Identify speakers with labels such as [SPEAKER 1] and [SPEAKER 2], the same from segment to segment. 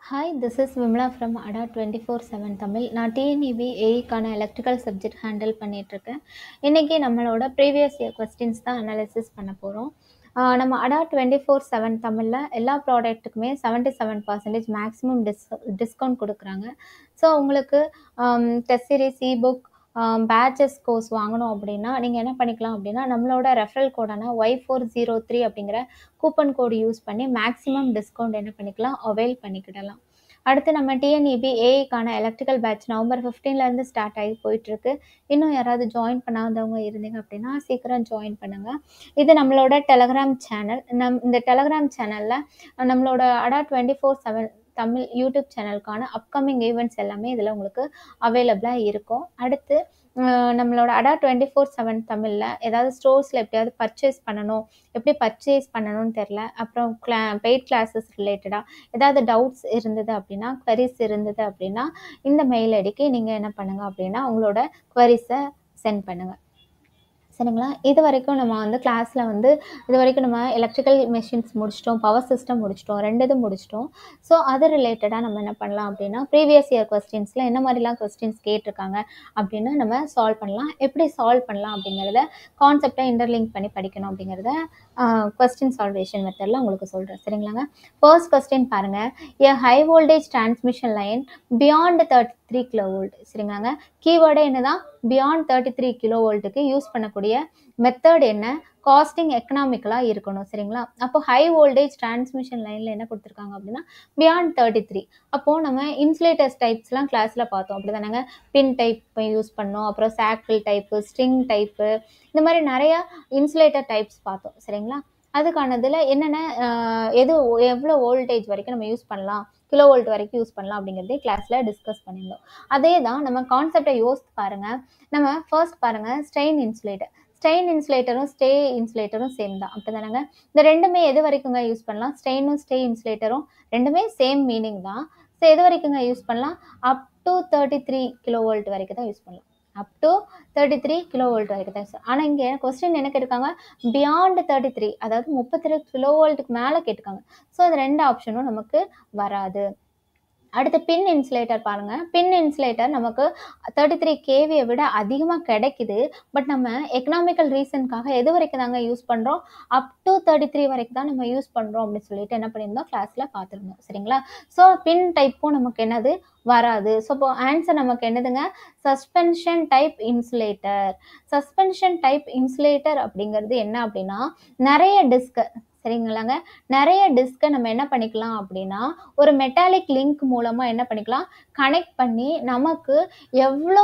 [SPEAKER 1] hi this is Vimala from Adda twenty four seven Tamil நான் TNEB ஏஇக்கான electrical subject handle பண்ணிகிட்ருக்கேன் இன்றைக்கி நம்மளோட ப்ரீவியஸ் இயர் கொஸ்டின்ஸ் தான் அனாலிசிஸ் பண்ண போகிறோம் நம்ம அடா டுவெண்ட்டி ஃபோர் செவன் தமிழில் எல்லா ப்ராடக்ட்டுக்குமே செவன்ட்டி செவன் பர்சன்டேஜ் மேக்ஸிமம் டிஸ் டிஸ்கவுண்ட் கொடுக்குறாங்க ஸோ உங்களுக்கு test series ebook batches course வாங்கணும் அப்படின்னா நீங்கள் என்ன பண்ணிக்கலாம் அப்படின்னா நம்மளோட ரெஃபரல் கோடான ஒய் ஃபோர் ஜீரோ த்ரீ அப்படிங்கிற கூப்பன் கோடு யூஸ் பண்ணி மேக்ஸிமம் டிஸ்கவுண்ட் என்ன பண்ணிக்கலாம் அவைல் பண்ணிக்கிடலாம் அடுத்து நம்ம டிஎன்இபி ஏஐக்கான எலக்ட்ரிக்கல் பேட்ச் நவம்பர் ஃபிஃப்டீன்லேருந்து ஸ்டார்ட் ஆகி போயிட்டுருக்கு இன்னும் யாராவது ஜாயின் பண்ணாதவங்க இருந்தீங்க அப்படின்னா சீக்கிரம் ஜாயின் பண்ணுங்கள் இது நம்மளோட டெலகிராம் சேனல் நம் இந்த டெலகிராம் சேனலில் நம்மளோட Adda twenty four seven Tamil YouTube சேனலுக்கான அப்கமிங் ஈவெண்ட்ஸ் எல்லாமே இதில் உங்களுக்கு அவைலபிளாக இருக்கும் அடுத்து நம்மளோட அடா டுவெண்ட்டி ஃபோர் செவன் தமிழில் ஏதாவது ஸ்டோர்ஸில் எப்படியாவது பர்ச்சேஸ் பண்ணணும் எப்படி பர்ச்சேஸ் பண்ணணும்னு தெரில அப்புறம் கிளா பெய்ட் கிளாஸஸ் ரிலேட்டடாக ஏதாவது டவுட்ஸ் இருந்தது அப்படின்னா குவரிஸ் இருந்தது அப்படின்னா இந்த மெயில் ஐடிக்கு நீங்கள் என்ன பண்ணுங்கள் அப்படின்னா உங்களோட குவரிஸை சென்ட் பண்ணுங்கள் சரிங்களா இது வரைக்கும் நம்ம வந்து கிளாஸில் வந்து இது வரைக்கும் நம்ம எலக்ட்ரிக்கல் மெஷின்ஸ் முடிச்சிட்டோம் பவர் சிஸ்டம் முடிச்சிட்டோம் ரெண்டு இது முடிச்சிட்டோம் ஸோ அது ரிலேட்டடாக நம்ம என்ன பண்ணலாம் அப்படின்னா ப்ரீவியஸ் இயர் கொஸ்டின்ஸில் என்ன மாதிரிலாம் கொஸ்டின்ஸ் கேட்டிருக்காங்க அப்படின்னு நம்ம சால்வ் பண்ணலாம் எப்படி சால்வ் பண்ணலாம் அப்படிங்கிறத கான்செப்டை இன்டர்லிங்க் பண்ணி படிக்கணும் அப்படிங்கிறத கொஸ்டின் சால்வேஷன் மெத்தடில் உங்களுக்கு சொல்கிறேன் சரிங்களாங்க ஃபர்ஸ்ட் கொஸ்டின் பாருங்கள் a high voltage transmission line beyond thirty three kilovolt சரிங்களாங்க கீவேர்டே என்ன தான் பியாண்ட் தேர்ட்டி த்ரீ கிலோ வோல்ட்டுக்கு யூஸ் பண்ணக்கூடிய மெத்தட் என்ன காஸ்டிங் எக்கனாமிக்கலாக இருக்கணும் சரிங்களா அப்போ ஹை வோல்டேஜ் டிரான்ஸ்மிஷன் லைனில் என்ன கொடுத்துருக்காங்க அப்படின்னா பியாண்ட் தேர்ட்டி த்ரீ அப்போது நம்ம இன்சுலேட்டர்ஸ் டைப்ஸ்லாம் கிளாஸில் பார்த்தோம் அப்படி தானேங்க பின் டைப் யூஸ் பண்ணோம் அப்புறம் சாக்கிள் டைப்பு ஸ்ட்ரிங் டைப்பு இந்த மாதிரி நிறையா இன்சுலேட்டர் டைப்ஸ் பார்த்தோம் சரிங்களா அதுக்கானதில் என்னென்ன எது எவ்வளோ வோல்டேஜ் வரைக்கும் நம்ம யூஸ் பண்ணலாம் கிலோ வோல்ட் வரைக்கும் யூஸ் பண்ணலாம் அப்படிங்கிறதே கிளாஸில் டிஸ்கஸ் பண்ணியிருந்தோம் அதே தான் நம்ம கான்செப்டை யோசித்து பாருங்கள் நம்ம ஃபர்ஸ்ட் பாருங்கள் ஸ்ட்ரெயின் இன்சுலேட்டர் ஸ்டெயின் இன்சுலேட்டரும் ஸ்டே இன்சுலேட்டரும் சேம் தான் அப்படி தானேங்க இந்த ரெண்டுமே எது வரைக்குங்க யூஸ் பண்ணலாம் ஸ்டெயினும் ஸ்டே இன்சுலேட்டரும் ரெண்டுமே சேம் மீனிங் தான் ஸோ எது வரைக்குங்க யூஸ் பண்ணலாம் up to thirty three kilovolt வரைக்கும் தான் யூஸ் பண்ணலாம் up to thirty three kilovolt வரைக்கும் தான் யூஸ் ஆனால் இங்கே கொஸ்டின் என்ன கேட்டிருக்காங்க பியாண்ட் தேர்ட்டி த்ரீ அதாவது முப்பத்தி ரெண்டு கிலோ வோல்ட்டுக்கு மேலே கேட்டிருக்காங்க ஸோ அது ரெண்டு ஆப்ஷனும் நமக்கு வராது அடுத்து பின் இன்சுலேட்டர் பாருங்கள் பின் இன்சுலேட்டர் நமக்கு தேர்ட்டி த்ரீ கேவியை விட அதிகமாக கிடைக்குது பட் நம்ம எக்கனாமிக்கல் ரீசனுக்காக எது வரைக்கும் தாங்க யூஸ் பண்ணுறோம் அப் டு தேர்ட்டி த்ரீ வரைக்கும் தான் நம்ம யூஸ் பண்ணுறோம் அப்படின்னு சொல்லிட்டு என்ன பண்ணியிருந்தோம் கிளாஸில் பார்த்துருந்தோம் சரிங்களா ஸோ பின் டைப்பும் நமக்கு என்னது வராது ஸோ இப்போ ஆன்சர் நமக்கு என்னதுங்க suspension type insulator suspension type insulator அப்படிங்கிறது என்ன அப்படின்னா நிறைய டிஸ்க் சரிங்களாங்க நிறைய டிஸ்கை நம்ம என்ன பண்ணிக்கலாம் அப்படின்னா ஒரு மெட்டாலிக் லிங்க் மூலமாக என்ன பண்ணிக்கலாம் கனெக்ட் பண்ணி நமக்கு எவ்வளோ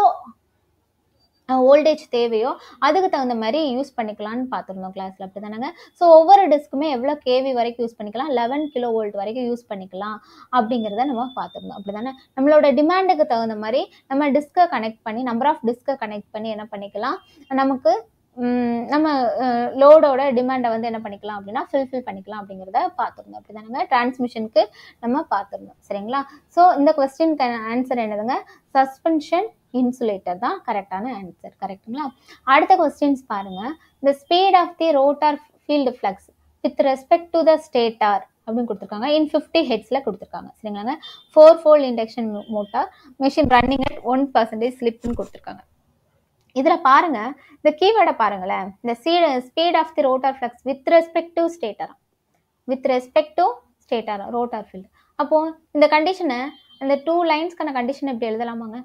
[SPEAKER 1] வோல்டேஜ் தேவையோ அதுக்கு தகுந்த மாதிரி யூஸ் பண்ணிக்கலாம்னு பார்த்துருந்தோம் கிளாஸில் அப்படி தானேங்க ஸோ ஒவ்வொரு டிஸ்க்குமே எவ்வளோ கேவி வரைக்கும் யூஸ் பண்ணிக்கலாம் லெவன் கிலோ வோல்ட் வரைக்கும் யூஸ் பண்ணிக்கலாம் அப்படிங்கிறத நம்ம பார்த்துருந்தோம் அப்படி தானே நம்மளோட டிமாண்டுக்கு தகுந்த மாதிரி நம்ம டிஸ்கை கனெக்ட் பண்ணி நம்பர் ஆஃப் டிஸ்கை கனெக்ட் பண்ணி என்ன பண்ணிக்கலாம் நமக்கு நம்ம லோடோட டிமாண்டை வந்து என்ன பண்ணிக்கலாம் அப்படின்னா ஃபில்ஃபில் பண்ணிக்கலாம் அப்படிங்கிறத பார்த்துருந்தோம் அப்படி தானுங்க டிரான்ஸ்மிஷனுக்கு நம்ம பார்த்துருந்தோம் சரிங்களா ஸோ இந்த கொஸ்டினுக்கு ஆன்சர் என்னதுங்க சஸ்பென்ஷன் இன்சுலேட்டர் தான் கரெக்டான ஆன்சர் கரெக்டுங்களா அடுத்த கொஸ்டின்ஸ் பாருங்கள் இந்த speed of the rotor field flux with respect to the stator அப்படின்னு கொடுத்துருக்காங்க இன் ஃபிஃப்டி ஹெட்ஸில் கொடுத்துருக்காங்க சரிங்களாங்க four pole induction motor machine running at one percentage ஸ்லிப்னு கொடுத்துருக்காங்க இதில் பாருங்க இந்த கீவேர்டை பாருங்களேன் இந்த சீட speed of the rotor flux with respect to stator with respect to stator rotor field அப்போது இந்த கண்டிஷனை அந்த டூ லைன்ஸ்க்கான கண்டிஷன் எப்படி எழுதலாமாங்க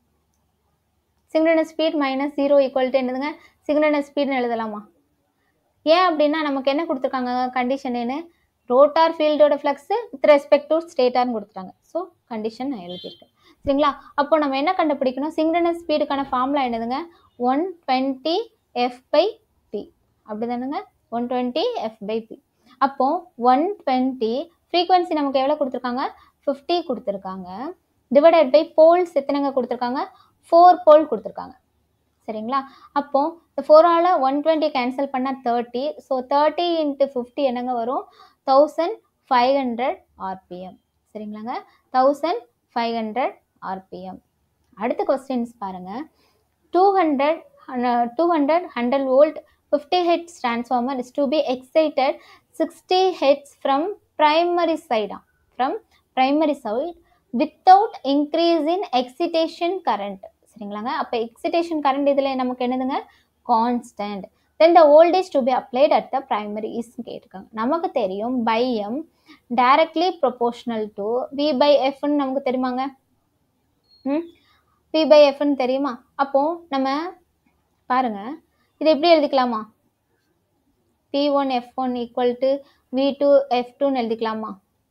[SPEAKER 1] synchronous speed minus zero equal to என்னதுங்க சிங்க்ரனஸ் ஸ்பீட்னு எழுதலாமா ஏன் அப்படின்னா நமக்கு என்ன கொடுத்துருக்காங்க கண்டிஷனேன்னு ரோட்டார் ஃபீல்டோட ஃப்ளக்ஸு வித் ரெஸ்பெக்ட் டு ஸ்டேட்டார்னு கொடுத்துட்டாங்க ஸோ கண்டிஷன் நான் எழுதியிருக்கேன் சரிங்களா அப்போ நம்ம என்ன கண்டுபிடிக்கணும் சிங்க்ரனஸ் ஸ்பீடுக்கான ஃபார்முலா என்னதுங்க one twenty F by P அப்படி தானுங்க one twenty F by P அப்போ ஒன் டுவெண்ட்டி ஃப்ரீக்வன்சி நமக்கு எவ்வளோ கொடுத்துருக்காங்க ஃபிஃப்டி கொடுத்துருக்காங்க டிவைடட் பை போல்ஸ் எத்தனைங்க கொடுத்துருக்காங்க ஃபோர் போல் கொடுத்துருக்காங்க சரிங்களா அப்போ இந்த ஃபோரால் ஒன் டுவெண்ட்டி கேன்சல் பண்ணால் thirty so thirty into fifty என்னங்க வரும் தௌசண்ட் ஃபைவ் ஹண்ட்ரட் ஆர்பிஎம் சரிங்களாங்க தௌசண்ட் ஃபைவ் ஹண்ட்ரட் ஆர்பிஎம் அடுத்த கொஸ்டின்ஸ் பாருங்கள் two hundred two hundred hundred volt fifty hertz transformer is to be excited sixty hertz from primary சைடா from primary side without increase in excitation current சரிங்களாங்க அப்போ excitation current இதில் நமக்கு என்னதுங்க constant then the voltage to be applied at the primary is கேட்டிருக்காங்க நமக்கு தெரியும் phi M directly proportional to V by எஃப்னு நமக்கு தெரியுமாங்க ம் பி பை எஃப்னு தெரியுமா அப்போ நம்ம பாருங்க இது எப்படி எழுதிக்கலாமா B one F one equal to V two F டூன்னு எழுதிக்கலாமா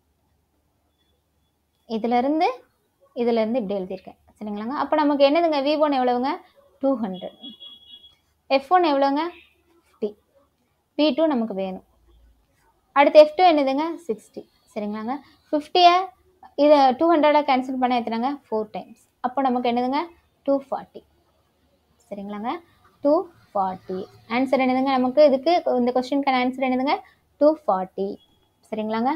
[SPEAKER 1] இதுலேருந்து இதுலேருந்து இப்படி எழுதியிருக்கேன் சரிங்களாங்க அப்போ நமக்கு என்னதுங்க வி ஒன் எவ்வளவுங்க டூ ஹண்ட்ரட் எஃப் ஒன் எவ்வளோங்க ஃபிஃப்டி வி டூ நமக்கு வேணும் அடுத்து எஃப் டூ என்னதுங்க சிக்ஸ்டி சரிங்களாங்க ஃபிஃப்டியை இதை டூ ஹண்ட்ரடாக கேன்சல் பண்ண எத்தனைங்க ஃபோர் டைம்ஸ் அப்போ நமக்கு என்னதுங்க டூ ஃபார்ட்டி சரிங்களாங்க டூ ஃபார்ட்டி ஆன்சர் என்னதுங்க நமக்கு இதுக்கு இந்த கொஸ்டினுக்கான ஆன்சர் என்னதுங்க டூ ஃபார்ட்டி சரிங்களாங்க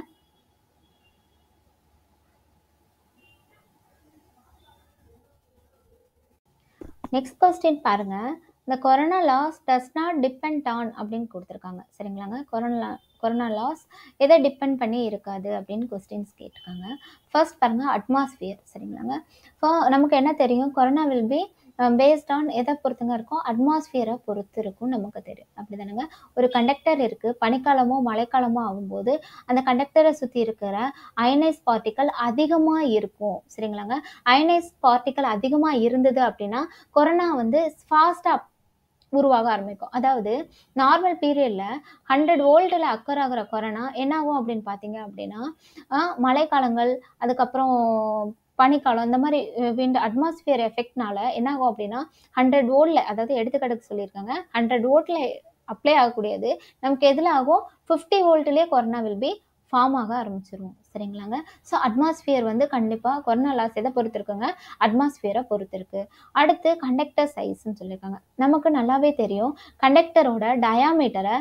[SPEAKER 1] நெக்ஸ்ட் கொஸ்டின் பாருங்க இந்த corona loss does not depend on அப்படின்னு கொடுத்துருக்காங்க சரிங்களாங்க கொரோனா கொரோனா லாஸ் எதை டிபெண்ட் பண்ணி இருக்காது அப்படின்னு கொஸ்டின்ஸ் கேட்டிருக்காங்க ஃபர்ஸ்ட் பாருங்கள் அட்மாஸ்பியர் சரிங்களாங்க இப்போ நமக்கு என்ன தெரியும் corona will be based on எதை பொறுத்துங்க இருக்கும் அட்மாஸ்பியரை பொறுத்து இருக்கும் நமக்கு தெரியும் அப்படி தானேங்க ஒரு கண்டக்டர் இருக்குது பனிக்காலமோ மழைக்காலமோ ஆகும்போது அந்த கண்டக்டரை சுற்றி இருக்கிற அயனைஸ் பார்ட்டிக்கல் அதிகமாக இருக்கும் சரிங்களாங்க அயனைஸ் பார்ட்டிக்கல் அதிகமாக இருந்தது அப்படின்னா கொரோனா வந்து ஃபாஸ்ட்டாக உருவாக ஆரம்பிக்கும் அதாவது நார்மல் பீரியடில் ஹண்ட்ரட் வோல்ட்டில் அக்கர் ஆகிற கொரோனா என்னாகும் அப்படின்னு பார்த்தீங்க அப்படின்னா மழைக்காலங்கள் அதுக்கப்புறம் பனிக்காலம் இந்த மாதிரி விண்ட் அட்மாஸ்பியர் எஃபெக்ட்னால என்னாகும் அப்படின்னா ஹண்ட்ரட் வோல்டில் அதாவது எடுத்துக்காட்டுக்கு சொல்லியிருக்காங்க ஹண்ட்ரட் வோல்ட்டில் அப்ளை ஆகக்கூடியது நமக்கு எதில் ஆகும் ஃபிஃப்டி வோல்ட்லேயே கொரோனா வில் பி ஃபார்ம் ஆக ஆரம்பிச்சிரும் சரிங்களாங்க ஸோ அட்மாஸ்பியர் வந்து கண்டிப்பாக கொரோனா லாஸ் எதை பொறுத்து இருக்குங்க அட்மாஸ்பியரை பொறுத்து இருக்கு அடுத்து கண்டக்டர் சைஸ்ன்னு சொல்லியிருக்காங்க நமக்கு நல்லாவே தெரியும் கண்டக்டரோட டயாமீட்டரை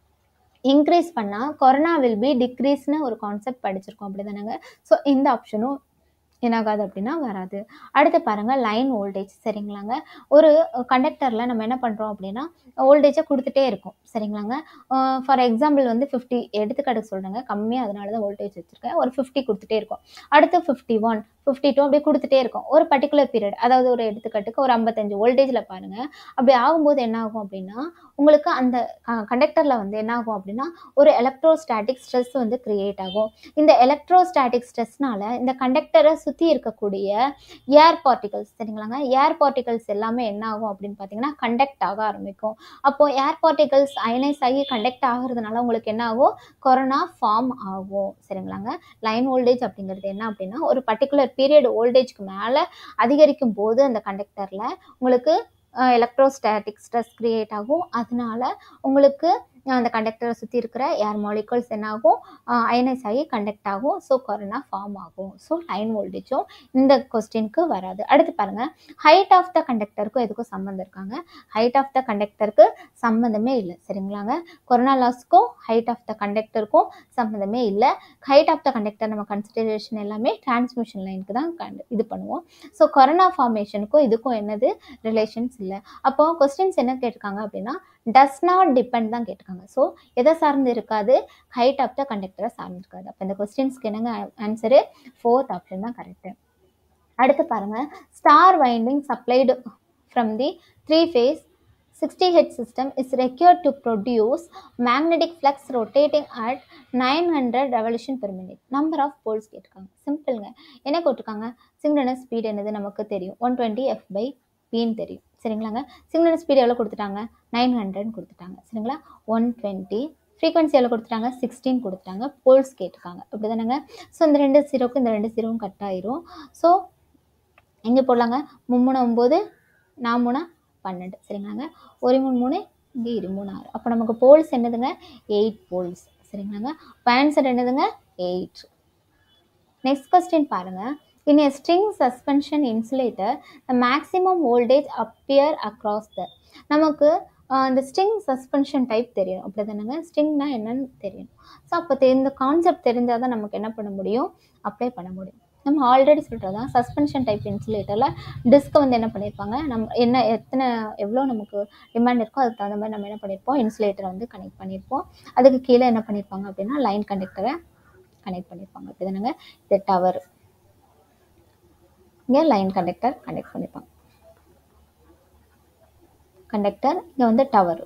[SPEAKER 1] இன்க்ரீஸ் பண்ணால் கொரோனா வில் பி டிக்ரீஸ்னு ஒரு கான்செப்ட் படிச்சிருக்கோம் அப்படி தானேங்க ஸோ இந்த ஆப்ஷனும் என்னாகாது அப்படின்னா வராது அடுத்து பாருங்கள் லைன் வோல்டேஜ் சரிங்களாங்க ஒரு கண்டக்டரில் நம்ம என்ன பண்ணுறோம் அப்படின்னா வோல்டேஜை கொடுத்துட்டே இருக்கும் சரிங்களாங்க ஃபார் எக்ஸாம்பிள் வந்து ஃபிஃப்டி எடுத்துக்காட்டுக்கு சொல்கிறேங்க கம்மியாக அதனால தான் வோல்டேஜ் வச்சுருக்கேன் ஒரு ஃபிஃப்டி கொடுத்துட்டே இருக்கும் அடுத்து ஃபிஃப்டி ஒன் ஃபிஃப்டி டூ அப்படியே கொடுத்துட்டே இருக்கும் ஒரு பர்டிகுலர் பீரியட் அதாவது ஒரு எடுத்துக்காட்டுக்கு ஒரு ஐம்பத்தஞ்சு வோல்டேஜில் பாருங்கள் அப்படி ஆகும்போது என்ன ஆகும் அப்படின்னா உங்களுக்கு அந்த கண்டக்டரில் வந்து என்ன ஆகும் அப்படின்னா ஒரு எலக்ட்ரோஸ்டாட்டிக் ஸ்ட்ரெஸ் வந்து கிரியேட் ஆகும் இந்த எலக்ட்ரோஸ்டாட்டிக் ஸ்ட்ரெஸ்னால இந்த கண்டக்டரை சுற்றி இருக்கக்கூடிய ஏர் பார்ட்டிகல்ஸ் சரிங்களாங்க ஏர் பார்ட்டிகல்ஸ் எல்லாமே என்ன ஆகும் அப்படின்னு பார்த்தீங்கன்னா கண்டக்ட் ஆக ஆரம்பிக்கும் அப்போது ஏர் பார்ட்டிகல்ஸ் அயனைஸ் ஆகி கண்டக்ட் ஆகுறதுனால உங்களுக்கு என்ன ஆகும் கொரோனா ஃபார்ம் ஆகும் சரிங்களாங்க லைன் வோல்டேஜ் அப்படிங்கிறது என்ன அப்படின்னா ஒரு பர்டிகுலர் பீரியட் வோல்டேஜ்க்கு மேலே அதிகரிக்கும் போது அந்த கண்டக்டரில் உங்களுக்கு எலக்ட்ரோஸ்டாட்டிக் ஸ்ட்ரெஸ் கிரியேட் ஆகும் அதனால உங்களுக்கு அந்த கண்டக்டரை சுற்றி இருக்கிற ஏர் மாலிகூல்ஸ் என்ன ஆகும் அயனைஸ் ஆகி கண்டக்ட் ஆகும் ஸோ கொரோனா ஃபார்ம் ஆகும் ஸோ லைன் வோல்டேஜும் இந்த கொஸ்டினுக்கு வராது அடுத்து பாருங்கள் ஹைட் ஆஃப் த கண்டக்டருக்கும் எதுக்கும் சம்மந்தம் இருக்காங்க ஹைட் ஆஃப் த கண்டக்டருக்கு சம்மந்தமே இல்லை சரிங்களாங்க கொரோனா லாஸ்க்கும் ஹைட் ஆஃப் த கண்டக்டருக்கும் சம்மந்தமே இல்லை ஹைட் ஆஃப் த கண்டக்டர் நம்ம கன்சிடரேஷன் எல்லாமே டிரான்ஸ்மிஷன் லைனுக்கு தான் கண்டு இது பண்ணுவோம் ஸோ கொரோனா ஃபார்மேஷனுக்கும் இதுக்கும் என்னது ரிலேஷன்ஸ் இல்லை அப்போ கொஸ்டின்ஸ் என்ன கேட்டிருக்காங்க அப்படின்னா டஸ் நாட் டிபெண்ட் தான் கேட்டிருக்காங்க ஸோ எதை சார்ந்து இருக்காது ஹைட் ஆஃப் த கண்டக்டரை சார்ந்து இருக்காது அப்போ இந்த கொஸ்டின்ஸ்க்கு என்னங்க ஆன்சரு ஃபோர்த் ஆப்ஷன் தான் கரெக்டு அடுத்து பாருங்கள் star winding supplied from the three phase sixty ஹெட் system is required to produce magnetic flux rotating at nine hundred revolution per minute number of poles கேட்டிருக்காங்க சிம்பிளுங்க என்ன போட்டிருக்காங்க சிங்டனஸ் ஸ்பீட் என்னது நமக்கு தெரியும் ஒன் டுவெண்ட்டி எஃப் பை பின்னு தெரியும் சரிங்களாங்க சிக்னல் ஸ்பீட் எவ்வளோ கொடுத்துட்டாங்க நைன் ஹண்ட்ரட் கொடுத்துட்டாங்க சரிங்களா ஒன் டுவெண்ட்டி ஃப்ரீக்வன்சி எவ்வளோ கொடுத்துட்டாங்க சிக்ஸ்டீன் கொடுத்துட்டாங்க போல்ஸ் கேட்டிருக்காங்க அப்படி தானேங்க ஸோ இந்த ரெண்டு ஜீரோக்கு இந்த ரெண்டு ஜீரோவும் கட் ஆயிரும் ஸோ எங்கே போடலாங்க மும்மூணு ஒம்பது நாமூணா பன்னெண்டு சரிங்களாங்க ஒரு மூணு மூணு இங்கே இரு மூணு ஆறு அப்போ நமக்கு போல்ஸ் என்னதுங்க எயிட் போல்ஸ் சரிங்களாங்க இப்போ ஆன்சர் என்னதுங்க எயிட் நெக்ஸ்ட் கொஸ்டின் பாருங்கள் In a string suspension insulator, the maximum voltage appear across the நமக்கு அந்த ஸ்ட்ரிங் சஸ்பென்ஷன் டைப் தெரியணும் அப்படி தானேங்க ஸ்ட்ரிங்னா என்னன்னு தெரியணும் ஸோ அப்போ இந்த கான்செப்ட் தெரிஞ்சால் தான் நமக்கு என்ன பண்ண முடியும் அப்ளை பண்ண முடியும் நம்ம ஆல்ரெடி சொல்கிறது தான் சஸ்பென்ஷன் டைப் இன்சுலேட்டரில் டிஸ்கை வந்து என்ன பண்ணியிருப்பாங்க நம்ம என்ன எத்தனை எவ்வளோ நமக்கு டிமாண்ட் இருக்கோ அதுக்கு தகுந்த மாதிரி நம்ம என்ன பண்ணியிருப்போம் இன்சுலேட்டரை வந்து கனெக்ட் பண்ணியிருப்போம் அதுக்கு கீழே என்ன பண்ணியிருப்பாங்க அப்படின்னா லைன் கண்டக்டரை கனெக்ட் பண்ணியிருப்பாங்க அப்படி தானேங்க இது டவர் இங்கே லைன் கண்டக்டர் கனெக்ட் பண்ணியிருப்பாங்க கண்டக்டர் இங்கே வந்து டவர்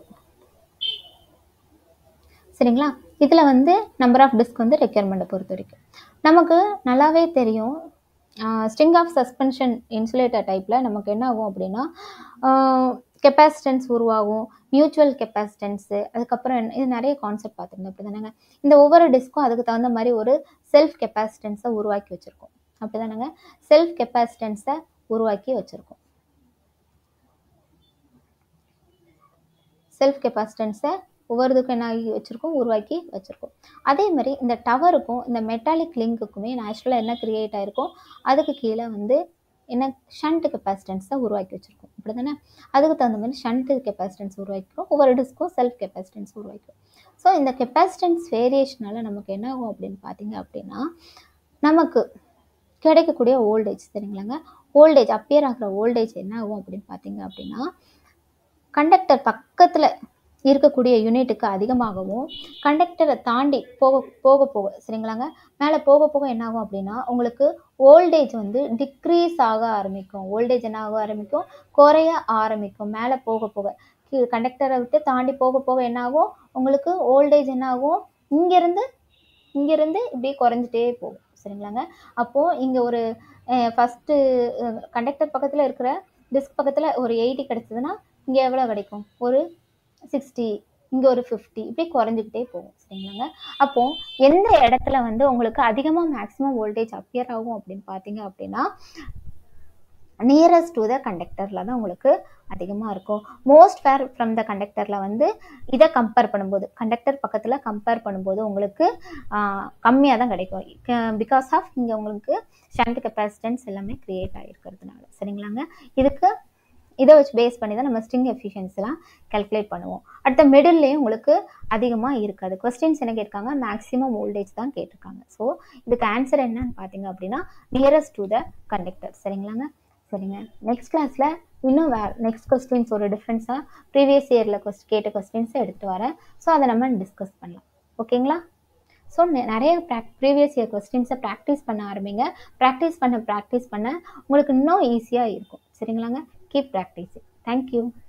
[SPEAKER 1] சரிங்களா இதில் வந்து நம்பர் ஆஃப் டிஸ்க் வந்து ரெக்யர்மெண்ட்டை பொறுத்த வரைக்கும் நமக்கு நல்லாவே தெரியும் ஸ்ட்ரிங் ஆஃப் சஸ்பென்ஷன் இன்சுலேட்டர் டைப்பில் நமக்கு என்ன ஆகும் அப்படின்னா கெப்பாசிட்டன்ஸ் உருவாகும் மியூச்சுவல் கெப்பாசிட்டன்ஸு அதுக்கப்புறம் என்ன இது நிறைய கான்செப்ட் பார்த்துருந்தோம் அப்படி தானேங்க இந்த ஒவ்வொரு டிஸ்க்கும் அதுக்கு தகுந்த மாதிரி ஒரு செல்ஃப் கெப்பாசிட்டன்ஸை உருவாக்கி வச்சுருக்கோம் அப்படி தானேங்க செல்ஃப் கெப்பாசிட்டன்ஸை உருவாக்கி வச்சுருக்கோம் செல்ஃப் கெப்பாசிட்டன்ஸை ஒவ்வொருதுக்கும் என்ன ஆகி வச்சுருக்கோம் உருவாக்கி வச்சுருக்கோம் அதே மாதிரி இந்த டவருக்கும் இந்த மெட்டாலிக் லிங்க்குக்குமே நேச்சுரலாக என்ன க்ரியேட் ஆகிருக்கோ அதுக்கு கீழே வந்து என்ன ஷண்ட் கெப்பாசிட்டன்ஸை உருவாக்கி வச்சுருக்கோம் அப்படி தானே அதுக்கு தகுந்த மாதிரி ஷண்ட் கெப்பாசிட்டன்ஸ் உருவாக்கிக்கிறோம் ஒவ்வொரு டிஸ்க்கும் செல்ஃப் கெப்பாசிட்டன்ஸ் உருவாக்கிக்கிறோம் ஸோ இந்த கெப்பாசிட்டன்ஸ் வேரியேஷனால் நமக்கு என்ன ஆகும் அப்படின்னு பார்த்தீங்க அப்படின்னா நமக்கு கிடைக்கக்கூடிய ஓல்டேஜ் சரிங்களாங்க ஓல்டேஜ் அப்பியர் ஆகிற ஓல்டேஜ் என்ன ஆகும் அப்படின்னு பார்த்தீங்க அப்படின்னா கண்டக்டர் பக்கத்தில் இருக்கக்கூடிய யூனிட்டுக்கு அதிகமாகவும் கண்டக்டரை தாண்டி போக போக போக சரிங்களாங்க மேலே போக போக என்ன ஆகும் அப்படின்னா உங்களுக்கு ஓல்டேஜ் வந்து டிக்ரீஸ் ஆக ஆரம்பிக்கும் ஓல்டேஜ் என்ன ஆக ஆரம்பிக்கும் குறைய ஆரம்பிக்கும் மேலே போக போக கீழ் கண்டக்டரை விட்டு தாண்டி போக போக என்ன ஆகும் உங்களுக்கு ஓல்டேஜ் என்ன ஆகும் இங்கேருந்து இங்கேருந்து இப்படி குறைஞ்சிட்டே போகும் சரிங்களாங்க அப்போது இங்கே ஒரு ஃபஸ்ட்டு கண்டக்டர் பக்கத்தில் இருக்கிற டிஸ்க் பக்கத்தில் ஒரு எயிட்டி கிடச்சதுன்னா இங்கே எவ்வளோ கிடைக்கும் ஒரு சிக்ஸ்டி இங்கே ஒரு ஃபிஃப்டி இப்படி குறைஞ்சிக்கிட்டே போகும் சரிங்களாங்க அப்போது எந்த இடத்துல வந்து உங்களுக்கு அதிகமாக மேக்ஸிமம் வோல்டேஜ் அப்பியர் ஆகும் அப்படின்னு பார்த்தீங்க அப்படின்னா நியரஸ்ட் டு த கண்டக்டரில் தான் உங்களுக்கு அதிகமாக இருக்கும் மோஸ்ட் ஃபேர் ஃப்ரம் த கண்டக்டரில் வந்து இதை கம்பேர் பண்ணும்போது கண்டக்டர் பக்கத்தில் கம்பேர் பண்ணும்போது உங்களுக்கு கம்மியாக தான் கிடைக்கும் பிகாஸ் ஆஃப் இங்கே உங்களுக்கு ஷண்ட் கெப்பாசிட்டன்ஸ் எல்லாமே க்ரியேட் ஆகிருக்கிறதுனால சரிங்களாங்க இதுக்கு இதை வச்சு பேஸ் பண்ணி தான் நம்ம ஸ்ட்ரிங் எஃபிஷியன்சிலாம் கல்குலேட் பண்ணுவோம் அடுத்த மிடில்லையும் உங்களுக்கு அதிகமாக இருக்காது கொஸ்டின்ஸ் என்ன கேட்காங்க மேக்ஸிமம் வோல்டேஜ் தான் கேட்டிருக்காங்க ஸோ இதுக்கு ஆன்சர் என்னன்னு பார்த்தீங்க அப்படின்னா நியரஸ்ட் டு த கண்டக்டர் சரிங்களாங்க சரிங்க நெக்ஸ்ட் கிளாஸில் இன்னும் வே நெக்ஸ்ட் கொஸ்டின்ஸ் ஒரு டிஃப்ரென்ஸாக ப்ரீவியஸ் இயரில் கொஸ்ட் கேட்ட கொஸ்டின்ஸை எடுத்துகிட்டு வரேன் ஸோ அதை நம்ம டிஸ்கஸ் பண்ணலாம் ஓகேங்களா ஸோ நிறைய ப்ராக் ப்ரீவியஸ் இயர் கொஸ்டின்ஸை ப்ராக்டிஸ் பண்ண ஆரம்பிங்க ப்ராக்டிஸ் பண்ண ப்ராக்டிஸ் பண்ண உங்களுக்கு இன்னும் ஈஸியாக இருக்கும் சரிங்களாங்க கீப் ப்ராக்டிஸிங் தேங்க்யூ